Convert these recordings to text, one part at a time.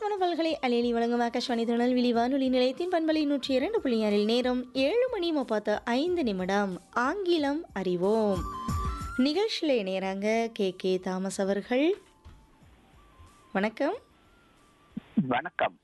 அழகான பல்களை அலையலி வழங்கும் ஆகாஷ்வாணி திருநெல்வேலி வானொலி நிலையத்தின் பண்பலை நூற்றி இரண்டு புள்ளி ஆறில் நேரம் ஏழு மணி முப்பத்து ஐந்து நிமிடம் ஆங்கிலம் அறிவோம் நிகழ்ச்சியில் இணையறாங்க கே கே தாமஸ் அவர்கள் வணக்கம் வணக்கம்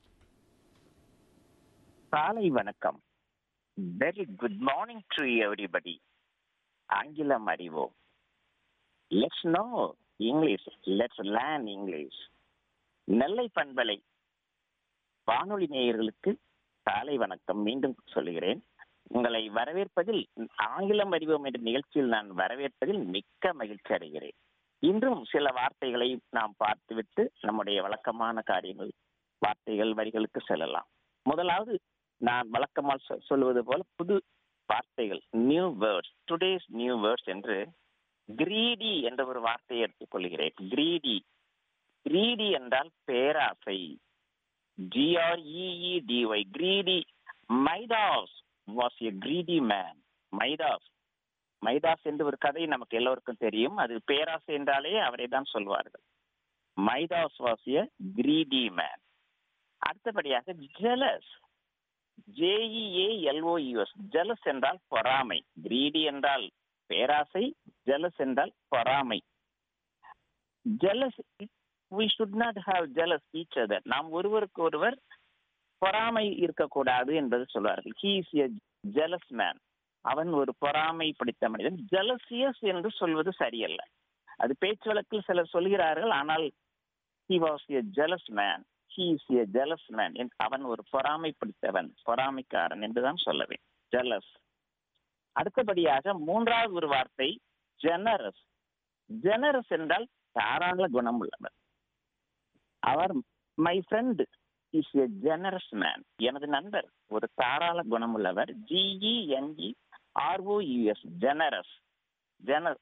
காலை வணக்கம் very good morning to everybody ஆங்கிலம் அறிவோம் let's know English let's learn English Nellai பண்பலை வானொலி நேயர்களுக்கு காலை வணக்கம் மீண்டும் சொல்லுகிறேன் உங்களை வரவேற்பதில் ஆங்கிலம் அறிவோம் என்ற நிகழ்ச்சியில் நான் வரவேற்பதில் மிக்க மகிழ்ச்சி அடைகிறேன் இன்றும் சில வார்த்தைகளை நாம் பார்த்துவிட்டு நம்முடைய வழக்கமான காரியங்கள் வார்த்தைகள் வரிகளுக்கு செல்லலாம் முதலாவது நான் வழக்கமாக சொ- சொல்லுவது போல புது வார்த்தைகள் new words today's new words என்று கிரீடி என்ற ஒரு வார்த்தையை எடுத்துக்கொள்கிறேன் கிரீடி கிரீடி என்றால் பேராசை G R E E D Y greedy Midas was a greedy man Midas Midas என்று ஒரு கதை நமக்கு எல்லோருக்கும் தெரியும் அது பேராசை என்றாலே அவரை தான் சொல்வார்கள் Midas was a greedy man அடுத்தபடியாக ஜெலஸ் ஜேஇஏ எல்ஓஇஎஸ் ஜெலஸ் என்றால் பொறாமை கிரீடி என்றால் பேராசை ஜெலஸ் என்றால் பொறாமை jealous we should not have jealous each other நாம் ஒருவருக்கு ஒருவர் பொறாமை இருக்கக்கூடாது என்பது சொல்வார்கள் he is a jealous man அவன் ஒரு பொறாமை பிடித்த மனிதன் ஜெலசியஸ் என்று சொல்வது சரியல்ல அது பேச்சு வழக்கில் சிலர் சொல்கிறார்கள் ஆனால் he was a jealous man he is a jealous man என்று அவன் ஒரு பொறாமை பிடித்தவன் பொறாமைக்காரன் என்றுதான் சொல்லவேன் jealous அடுத்தபடியாக மூன்றாவது ஒரு வார்த்தை ஜெனரஸ் ஜெனரஸ் என்றால் தாராள குணம் உள்ளவர் அவர் my friend is a generous man எனது நண்பர் ஒரு தாராள குணமுள்ளவர் ஜிஇஎன்இ ஆர்ஓஇஎஸ் ஜெனரஸ் ஜென